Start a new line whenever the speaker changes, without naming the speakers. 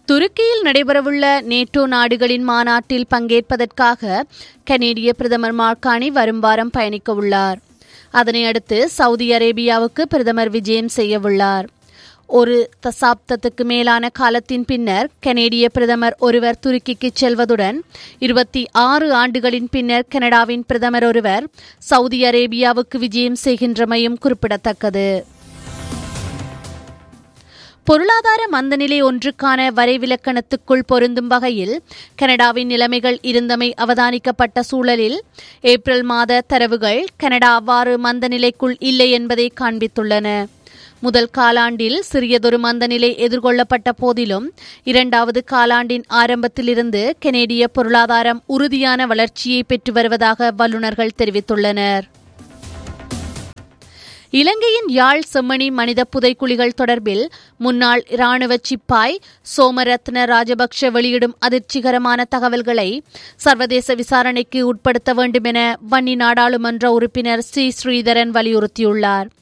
துருக்கியில் நடைபெறவுள்ள நேட்டோ நாடுகளின் மாநாட்டில் பங்கேற்பதற்காக கனேடிய பிரதமர் மார்கானி வரும் வாரம் பயணிக்க உள்ளார் அதனை அடுத்து சவுதி அரேபியாவுக்கு பிரதமர் விஜயம் செய்யவுள்ளார் ஒரு தசாப்தத்துக்கு மேலான காலத்தின் பின்னர் கனேடிய பிரதமர் ஒருவர் துருக்கிக்கு செல்வதுடன் இருபத்தி ஆறு ஆண்டுகளின் பின்னர் கனடாவின் பிரதமர் ஒருவர் சவுதி அரேபியாவுக்கு விஜயம் செய்கின்றமையும் குறிப்பிடத்தக்கது பொருளாதார மந்தநிலை ஒன்றுக்கான வரைவிலக்கணத்துக்குள் பொருந்தும் வகையில் கனடாவின் நிலைமைகள் இருந்தமை அவதானிக்கப்பட்ட சூழலில் ஏப்ரல் மாத தரவுகள் கனடா அவ்வாறு மந்தநிலைக்குள் இல்லை என்பதை காண்பித்துள்ளன முதல் காலாண்டில் சிறியதொரு மந்தநிலை எதிர்கொள்ளப்பட்ட போதிலும் இரண்டாவது காலாண்டின் ஆரம்பத்திலிருந்து கனேடிய பொருளாதாரம் உறுதியான வளர்ச்சியை பெற்று வருவதாக வல்லுநர்கள் தெரிவித்துள்ளனர் இலங்கையின் யாழ் செம்மணி மனித புதைக்குழிகள் தொடர்பில் முன்னாள் இராணுவ சிப்பாய் சோமரத்ன ராஜபக்ஷ வெளியிடும் அதிர்ச்சிகரமான தகவல்களை சர்வதேச விசாரணைக்கு உட்படுத்த வேண்டும் என வன்னி நாடாளுமன்ற உறுப்பினர் சி ஸ்ரீதரன் வலியுறுத்தியுள்ளார்